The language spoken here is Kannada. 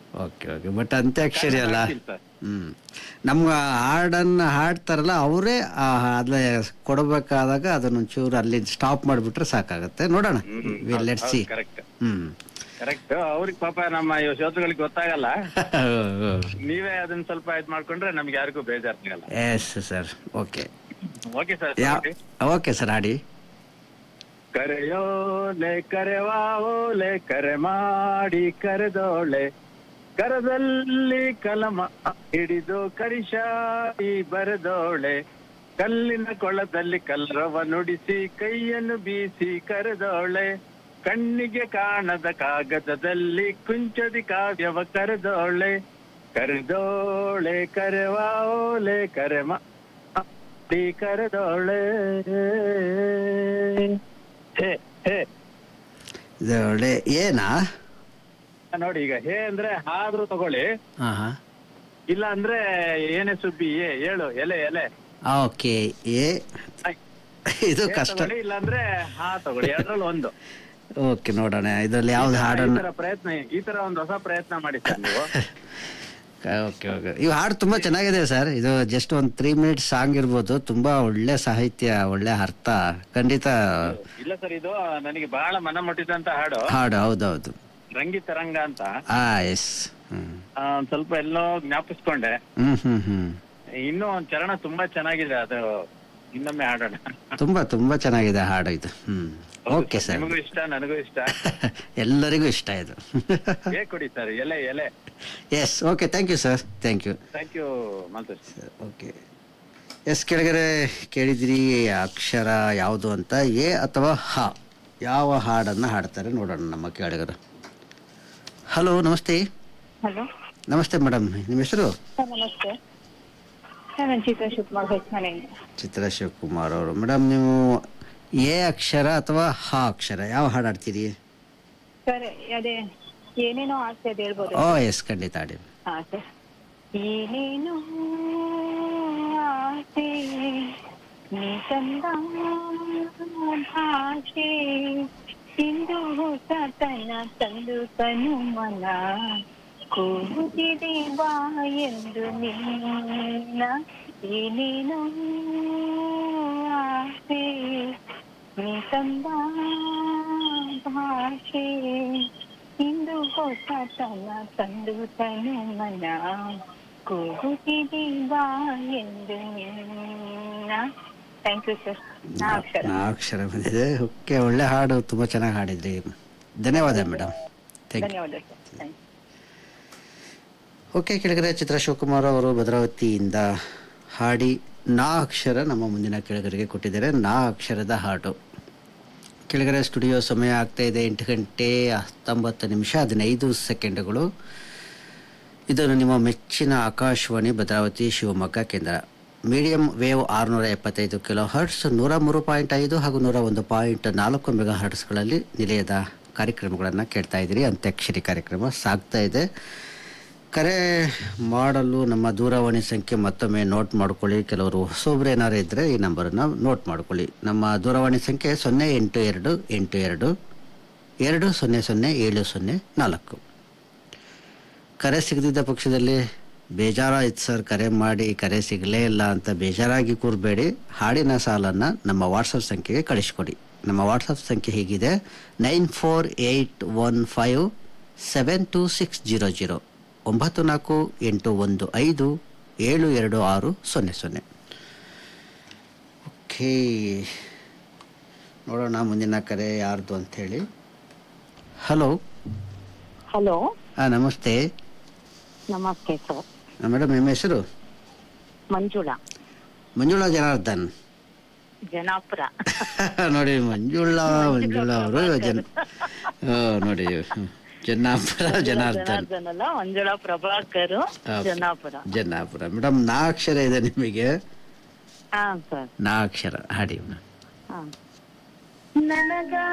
ಓಕೆ ಓಕೆ ಬಟ್ ಅಂತ್ಯಾಕ್ಷರಿ ಅಲ್ಲ ಹಾಡ್ತೀನಿ ಸರ್ ಹ್ಮ್ ನಮ್ಗೆ ಹಾಡನ್ನ ಹಾಡ್ತಾರಲ್ಲ ಅವರೇ ಅದ್ಲೆ ಕೊಡಬೇಕಾದಾಗ ಅದನ್ನೊಂಚೂರು ಅಲ್ಲಿ ಸ್ಟಾಪ್ ಮಾಡಿಬಿಟ್ರೆ ಸಾಕಾಗತ್ತೆ ನೋಡೋಣ let see correct hmm correct ಅವ್ರಿಗೆ ಪಾಪ ನಮ್ಮ ಇವ್ ಶ್ರೋತೃಗಳಿಗೆ ಗೊತ್ತಾಗಲ್ಲ ನೀವೇ ಅದನ್ನ ಸ್ವಲ್ಪ ಇದ್ ಮಾಡ್ಕೊಂಡ್ರೆ ನಮ್ಗೆ ಯಾರಿಗೂ ಬೇಜಾರಾಗಲ್ಲ yes sir okay okay sir ya okay sir ಹಾಡಿ ಕರೆಯೋಲೆ ಕರೆವಾವೋಲೆ ಕರೆ ಮಾಡಿ ಕರೆದೋಳೆ ಕರದಲ್ಲಿ ಕಲಮ ಹಿಡಿದು ಕರಿಶಾಯಿ ಬರೆದೋಳೆ ಕಲ್ಲಿನ ಕೊಳದಲ್ಲಿ ಕಲ್ಲರವ ನುಡಿಸಿ ಕೈಯನ್ನು ಬೀಸಿ ಕರೆದೋಳೆ ಕಣ್ಣಿಗೆ ಕಾಣದ ಕಾಗದದಲ್ಲಿ ಕುಂಚದಿ ಕಾವ್ಯವ ಕರೆದೋಳೆ ಕರೆದೋಳೆ ಕರೆವಾವೋಲೆ ಕರೆ ಮಾಡಿ ಕರೆದೋಳೆ ಹೇ ಹೇ ಇದು ಒಳ್ಳೆ ಏನಾ ನೋಡಿ ಈಗ ಹೇ ಅಂದ್ರೆ ಆದ್ರೂ ತಗೊಳ್ಳಿ ಹಾಂ ಹಾಂ ಇಲ್ಲ ಅಂದ್ರೆ ಏನೇ ಸುಬ್ಬಿ ಏ ಹೇಳು ಎಲೆ ಎಲೆ ಓಕೆ ಏ ಇದು ಹೇ ಕಷ್ಟ ತಗೊಳ್ಳಿ ಇಲ್ಲ ಅಂದ್ರೆ ಹಾ ತಗೊಳ್ಳಿ ಎರಡ್ರಲ್ಲಿ ಒಂದು ಓಕೆ ನೋಡೋಣ ಇದರಲ್ಲಿ ಯಾವ್ದು ಈ ಹಾಡನ್ನ ತರ ಪ್ರಯತ್ನ ಈ ತರ ಒಂದು ಹೊಸ ಪ್ರಯತ್ನ ಮಾಡಿ ಸರ್ ನೀವು ಓಕೆ ಓಕೆ ಈ ಹಾಡು ತುಂಬಾ ಚೆನ್ನಾಗಿದೆ ಸರ್ ಇದು ಜಸ್ಟ್ ಒಂದು ತ್ರೀ ಮಿನಿಟ್ಸ್ ಸಾಂಗ್ ಇರ್ಬೋದು ತುಂಬಾ ಒಳ್ಳೆ ಸಾಹಿತ್ಯ ಒಳ್ಳೆ ಅರ್ಥ ಖಂಡಿತ ಇಲ್ಲ ಸರ್ ಇದು ನನಗೆ ಬಹಳ ಮನ ಮುಟ್ಟಿದಂತ ಹಾಡು ಹಾಡು ಹೌದೌದು ರಂಗಿ ತರಂಗ ಅಂತ ಆ ಎಸ್ ಹ್ಮ್ ಆ, ಒಂದ್ ಸ್ವಲ್ಪ ಎಲ್ಲೋ ಜ್ಞಾಪಿಸ್ಕೊಂಡೆ ಹ್ಮ್ ಹ್ಮ್ ಹ್ಮ್ ಇನ್ನೂ ಒಂದ್ ಚರಣ ತುಂಬಾ ಚೆನ್ನಾಗಿದೆ ಅದು ಇನ್ನೊಮ್ಮೆ ಹಾಡೋಣ ತುಂಬಾ ತುಂಬಾ ಚೆನ್ನಾಗಿದೆ ಹಾಡು ಇದು ಹ್ಮ್ ಓಕೆ ಸರ್ ನಿಮಗೂ ಇಷ್ಟ ನನಗೂ ಇಷ್ಟ ಎಲ್ಲರಿಗೂ ಇಷ್ಟ ಇದು ಹೇ ಕೊಡಿ ಸರ್ ಎಲೆ ಎಲೆ yes okay thank you sir thank you thank you Manthesh okay yes ಕೆಳಗಡೆ ಕೇಳಿದಿರಿ ಅಕ್ಷರ ಯಾವುದು ಅಂತ ಎ ಅಥವಾ ಹ ಯಾವ ಹಾಡನ್ನು ಹಾಡ್ತಾರೆ ನೋಡೋಣ ನಮ್ಮ ಕೆಳಗಡೆ ಹಲೋ ನಮಸ್ತೆ ಹಲೋ ನಮಸ್ತೆ ಮೇಡಮ್ ನಿಮ್ಮ ಹೆಸರು ಸರ್ ನಮಸ್ತೆ ಸರ್ ನಾನು ಚಿತ್ರ ಶಿವಕುಮಾರ್ ಹೊಸಮನೆಯಿಂದ ಚಿತ್ರ ಶಿವಕುಮಾರ್ ಅವರು ಮೇಡಮ್ ನೀವು ಎ ಅಕ್ಷರ ಅಥವಾ ಹ ಅಕ್ಷರ ಯಾವ ಹಾಡು ಹಾಡ್ತೀರಿ ಸರ್ ಅದೇ ಏನೇನೋ ಆಸೆ ಅದು ಹೇಳ್ಬೋದು ಓ ಎಸ್ ಖಂಡಿತ ಹಾಡಿ ಹಾ ಸರ್ ಏನೇನೋ ಆಸೆ ನೀ ಚಂದ ಭಾಷೆ ಇಂದು ಹೊಸತನ ತಂದು ತನು ಮನ ಕೂಗುತ್ತಿದೆ ಬಾ ಎಂದು ನಿನ್ನ ಏನೇನೋ ಆಸೆ ನೀ ತಂದ ಭಾಷೆ ಇಂದು ಹೊಸತನ ತಂದು ತನು ಮನ ಕೂಗುತ್ತಿದೆ ಬಾ ಎಂದು ನಿನ್ನ ಥ್ಯಾಂಕ್ ಯು ಸರ್ ನಾ ಅಕ್ಷರ ನಾ ಅಕ್ಷರ ಬಂದಿದೆ ಓಕೆ ಒಳ್ಳೆ ಹಾಡು ತುಂಬ ಚೆನ್ನಾಗಿ ಹಾಡಿದ್ರಿ ಧನ್ಯವಾದ ಮೇಡಮ್ ಥ್ಯಾಂಕ್ ಯು ಧನ್ಯವಾದ ಸರ್ ಥ್ಯಾಂಕ್ ಯು ಓಕೆ ಕೆಳಗಡೆ ಚಿತ್ರ ಶಿವಕುಮಾರ್ ಅವರು ಭದ್ರಾವತಿಯಿಂದ ಹಾಡಿ ನಾ ಅಕ್ಷರ ನಮ್ಮ ಮುಂದಿನ ಕೆಳಗರಿಗೆ ಕೊಟ್ಟಿದ್ದಾರೆ ನಾ ಅಕ್ಷರದ ಹಾಡು ಕೆಳಗಡೆ ಸ್ಟುಡಿಯೋ ಸಮಯ ಆಗ್ತಾ ಇದೆ ಎಂಟು ಗಂಟೆ ಹತ್ತೊಂಬತ್ತು ನಿಮಿಷ ಹದಿನೈದು ಸೆಕೆಂಡುಗಳು ಇದನ್ನು ನಿಮ್ಮ ಮೆಚ್ಚಿನ ಆಕಾಶವಾಣಿ ಭದ್ರಾವತಿ ಶಿವಮೊಗ್ಗ ಕೇಂದ್ರ ಮೀಡಿಯಂ ವೇವ್ ಆರುನೂರ ಎಪ್ಪತ್ತೈದು ಕಿಲೋ ಹರ್ಟ್ಸ್ ನೂರ ಮೂರು ಪಾಯಿಂಟ್ ಐದು ಹಾಗೂ ನೂರ ಒಂದು ಪಾಯಿಂಟ್ ನಾಲ್ಕು ಮೆಗಾ ಹರ್ಟ್ಸ್ಗಳಲ್ಲಿ ನಿಲಯದ ಕಾರ್ಯಕ್ರಮಗಳನ್ನು ಕೇಳ್ತಾ ಇದ್ದೀರಿ ಅಂತ್ಯಾಕ್ಷರಿ ಕಾರ್ಯಕ್ರಮ ಸಾಗ್ತಾ ಇದೆ ಕರೆ ಮಾಡಲು ನಮ್ಮ ದೂರವಾಣಿ ಸಂಖ್ಯೆ ಮತ್ತೊಮ್ಮೆ ನೋಟ್ ಮಾಡ್ಕೊಳ್ಳಿ ಕೆಲವರು ಹೊಸೊಬ್ರು ಏನಾರು ಇದ್ದರೆ ಈ ನಂಬರನ್ನು ನೋಟ್ ಮಾಡ್ಕೊಳ್ಳಿ ನಮ್ಮ ದೂರವಾಣಿ ಸಂಖ್ಯೆ ಸೊನ್ನೆ ಎಂಟು ಎರಡು ಎಂಟು ಎರಡು ಎರಡು ಸೊನ್ನೆ ಸೊನ್ನೆ ಏಳು ಸೊನ್ನೆ ನಾಲ್ಕು ಕರೆ ಸಿಗದಿದ್ದ ಪಕ್ಷದಲ್ಲಿ ಬೇಜಾರಾಯ್ತು ಸರ್ ಕರೆ ಮಾಡಿ ಕರೆ ಸಿಗಲೇ ಇಲ್ಲ ಅಂತ ಬೇಜಾರಾಗಿ ಕೂರಬೇಡಿ ಹಾಡಿನ ಸಾಲನ್ನು ನಮ್ಮ ವಾಟ್ಸಪ್ ಸಂಖ್ಯೆಗೆ ಕಳಿಸ್ಕೊಡಿ ನಮ್ಮ ವಾಟ್ಸಪ್ ಸಂಖ್ಯೆ ಹೀಗಿದೆ nine four eight one five seven two six zero zero ಒಂಬತ್ತು ನಾಲ್ಕು ಎಂಟು ಒಂದು ಐದು ಏಳು ಎರಡು ಆರು ಸೊನ್ನೆ ಸೊನ್ನೆ ಓಕೆ ನೋಡೋಣ ಮುಂದಿನ ಕರೆ ಯಾರ್ದು ಅಂಥೇಳಿ ಹಲೋ ಹಲೋ ಹಾಂ ನಮಸ್ತೆ ನಮಸ್ತೆ ಸರ್ ಮೇಡಮ್ ನಿಮ್ಮ ಹೆಸರು ಮಂಜುಳಾ ಮಂಜುಳಾ ಜನಾರ್ದನ್ ಜನಾಪುರ ನೋಡಿ ಮಂಜುಳಾ ಮಂಜುಳಾ ಅವರು ಜನ ಆ, ನೋಡಿ ಹ್ಮ್. ಜನ್ನಾಪುರ ಜನಾರ್ದನ್ ಜನಾರ್ದನ್ ಅಲ್ಲ ಮಂಜುಳಾ ಪ್ರಭಾಕರ್ ಹಾ. ಜನಾಪುರ ಜನ್ನಾಪುರ ಮೇಡಮ್ ನಾ ಅಕ್ಷರ ಇದೆ ನಿಮಗೆ ಹಾ ಸರ್ ನಾ ಅಕ್ಷರ ಹಾಡಿ ಮೇಡಮ್ ಹಾ ನನಗ